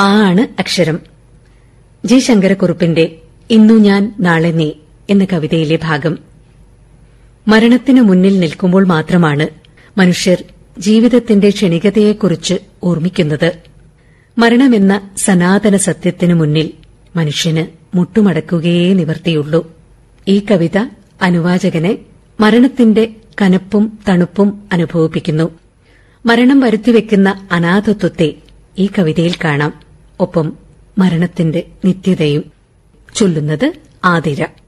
ആ ആണ് അക്ഷരം ജി ശങ്കരക്കുറുപ്പിന്റെ ഇന്നു ഞാൻ നാളെ നീ എന്ന കവിതയിലെ ഭാഗം മരണത്തിനു മുന്നിൽ നിൽക്കുമ്പോൾ മാത്രമാണ് മനുഷ്യർ ജീവിതത്തിന്റെ ക്ഷണികതയെക്കുറിച്ച് ഓർമ്മിക്കുന്നത് മരണമെന്ന സനാതന സത്യത്തിനു മുന്നിൽ മനുഷ്യന് മുട്ടുമടക്കുകയേ നിവർത്തിയുള്ളൂ ഈ കവിത അനുവാചകനെ മരണത്തിന്റെ കനപ്പും തണുപ്പും അനുഭവിപ്പിക്കുന്നു മരണം വരുത്തിവെക്കുന്ന അനാഥത്വത്തെ ഈ കവിതയിൽ കാണാം ഒപ്പം മരണത്തിന്റെ നിത്യതയും ചൊല്ലുന്നത് ആതിര